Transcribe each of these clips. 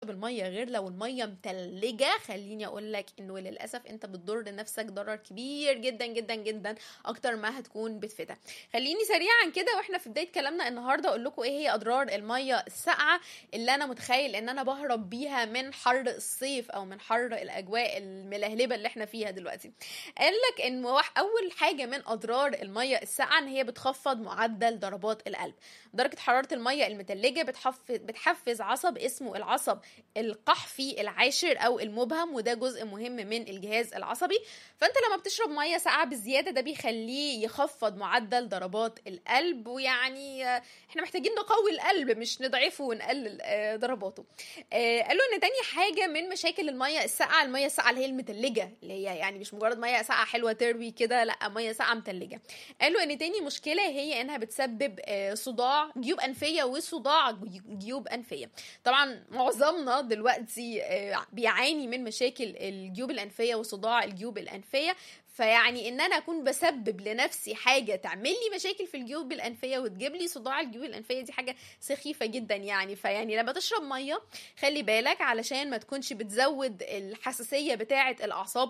الميه غير لو الميه متلجه خليني اقول لك انه للاسف انت بتضر نفسك ضرر كبير جدا جدا جدا اكتر ما هتكون بتفيدها خليني سريعا كده واحنا في بدايه كلامنا النهارده اقول لكم ايه هي اضرار الميه الساقعه اللي انا متخيل ان انا بهرب بيها من حر الصيف او من حر الاجواء الملهلبه اللي احنا فيها دلوقتي قال لك ان اول حاجه من اضرار الميه الساقعه ان هي بتخفض معدل ضربات القلب درجه حراره الميه المتلجه بتحفز بتحفز عصب اسمه العصب القحفي العاشر او المبهم وده جزء مهم من الجهاز العصبي فانت لما بتشرب ميه ساقعه بزياده ده بيخليه يخفض معدل ضربات القلب ويعني احنا محتاجين نقوي القلب مش نضعفه ونقلل ضرباته قالوا ان تاني حاجه من مشاكل الميه الساقعه الميه الساقعه اللي هي المتلجه اللي هي يعني مش مجرد ميه ساقعه حلوه تروي كده لا ميه ساقعه متلجه قالوا ان تاني مشكله هي انها بتسبب صداع جيوب انفيه وصداع جيوب انفيه طبعا معظمنا دلوقتي بيعاني من مشاكل الجيوب الانفيه وصداع الجيوب الانفيه فيعني ان انا اكون بسبب لنفسي حاجه تعمل لي مشاكل في الجيوب الانفيه وتجيب لي صداع الجيوب الانفيه دي حاجه سخيفه جدا يعني فيعني لما تشرب ميه خلي بالك علشان ما تكونش بتزود الحساسيه بتاعه الاعصاب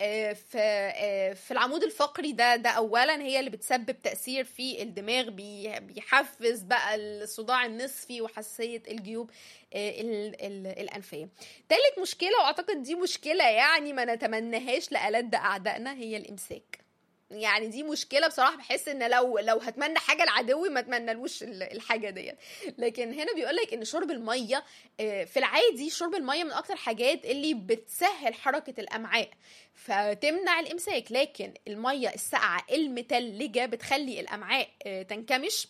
في في العمود الفقري ده ده اولا هي اللي بتسبب تاثير في الدماغ بيحفز بقى الصداع النصفي وحساسيه الجيوب الانفيه تالت مشكله واعتقد دي مشكله يعني ما نتمناهاش لألد اعدائنا هي الامساك يعني دي مشكله بصراحه بحس ان لو لو هتمنى حاجه العدو ما اتمنالوش الحاجه ديت لكن هنا بيقول لك ان شرب الميه في العادي شرب الميه من اكتر حاجات اللي بتسهل حركه الامعاء فتمنع الامساك لكن الميه الساقعه المتلجه بتخلي الامعاء تنكمش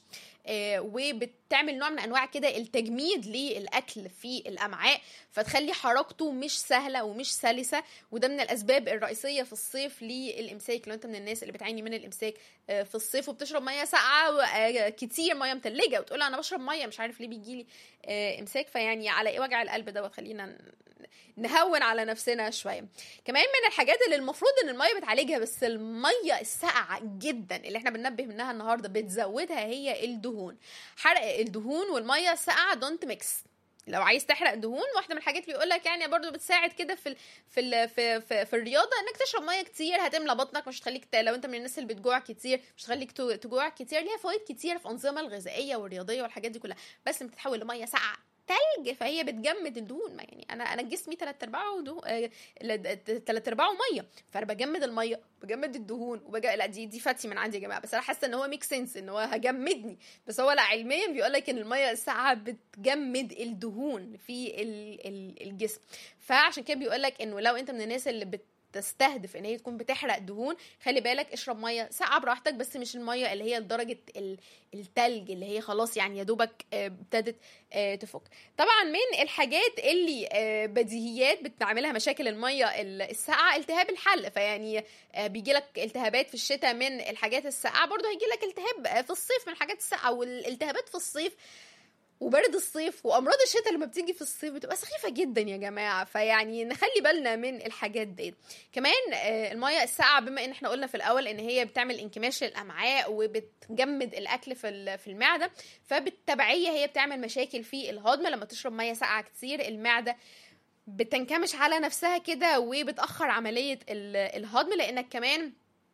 وبتعمل نوع من انواع كده التجميد للاكل في الامعاء فتخلي حركته مش سهله ومش سلسه وده من الاسباب الرئيسيه في الصيف للامساك لو انت من الناس اللي بتعاني من الامساك في الصيف وبتشرب ميه ساقعه كتير ميه متلجه وتقول انا بشرب ميه مش عارف ليه بيجي لي امساك فيعني على ايه وجع القلب دوت خلينا نهون على نفسنا شويه كمان من الحاجات اللي المفروض ان الميه بتعالجها بس الميه الساقعه جدا اللي احنا بننبه منها النهارده بتزودها هي الدهون حرق الدهون والميه الساقعه دونت ميكس لو عايز تحرق دهون واحده من الحاجات اللي يقول لك يعني برضو بتساعد كده في ال في ال في, في في الرياضه انك تشرب ميه كتير هتملى بطنك مش هتخليك لو انت من الناس اللي بتجوع كتير مش هتخليك تجوع كتير ليها فوائد كتير في الانظمه الغذائيه والرياضيه والحاجات دي كلها بس لما تتحول لميه ساقعه تلج فهي بتجمد الدهون ما يعني انا انا جسمي تلات ارباعه دهون تلات ارباعه ميه فانا بجمد الميه بجمد الدهون وبج... لا دي دي فاتي من عندي يا جماعه بس انا حاسه ان هو ميك سنس ان هو هجمدني بس هو لا علميا بيقول لك ان الميه الساقعه بتجمد الدهون في ال... ال... الجسم فعشان كده بيقول لك انه لو انت من الناس اللي بت تستهدف ان هي تكون بتحرق دهون خلي بالك اشرب ميه ساقعه براحتك بس مش الميه اللي هي لدرجه التلج اللي هي خلاص يعني يا دوبك ابتدت تفك طبعا من الحاجات اللي بديهيات بتعملها مشاكل الميه الساقعه التهاب الحلق فيعني بيجي لك التهابات في الشتاء من الحاجات الساقعه برضه هيجي لك التهاب في الصيف من الحاجات الساقعه والالتهابات في الصيف وبرد الصيف وامراض الشتاء لما بتيجي في الصيف بتبقى سخيفه جدا يا جماعه فيعني نخلي بالنا من الحاجات دي كمان الميه الساقعه بما ان احنا قلنا في الاول ان هي بتعمل انكماش للامعاء وبتجمد الاكل في في المعده فبالتبعيه هي بتعمل مشاكل في الهضم لما تشرب ميه ساقعه كتير المعده بتنكمش على نفسها كده وبتاخر عمليه الهضم لانك كمان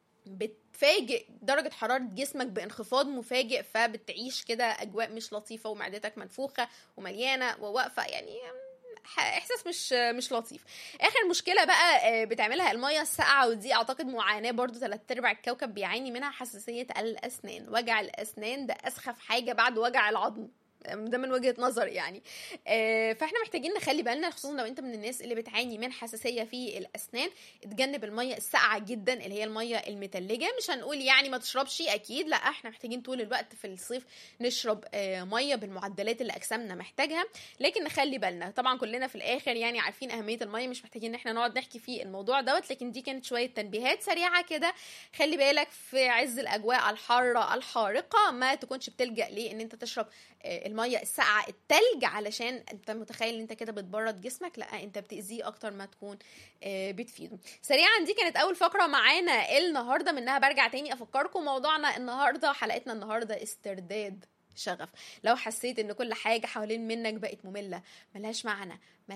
بتفاجئ درجة حرارة جسمك بانخفاض مفاجئ فبتعيش كده أجواء مش لطيفة ومعدتك منفوخة ومليانة وواقفة يعني احساس مش مش لطيف اخر مشكله بقى بتعملها الميه الساقعه ودي اعتقد معاناه برضو ثلاث ارباع الكوكب بيعاني منها حساسيه الاسنان وجع الاسنان ده اسخف حاجه بعد وجع العظم ده من وجهه نظر يعني آه فاحنا محتاجين نخلي بالنا خصوصا لو انت من الناس اللي بتعاني من حساسيه في الاسنان اتجنب الميه الساقعه جدا اللي هي الميه المتلجه مش هنقول يعني ما تشربش اكيد لا احنا محتاجين طول الوقت في الصيف نشرب آه ميه بالمعدلات اللي اجسامنا محتاجها لكن نخلي بالنا طبعا كلنا في الاخر يعني عارفين اهميه الميه مش محتاجين ان احنا نقعد نحكي في الموضوع دوت لكن دي كانت شويه تنبيهات سريعه كده خلي بالك في عز الاجواء الحاره الحارقه ما تكونش بتلجا ليه ان انت تشرب آه الميه الساقعه التلج علشان انت متخيل ان انت كده بتبرد جسمك لا انت بتاذيه اكتر ما تكون بتفيده سريعا دي كانت اول فقره معانا النهارده منها برجع تاني افكركم موضوعنا النهارده حلقتنا النهارده استرداد شغف لو حسيت ان كل حاجه حوالين منك بقت ممله ملهاش معنى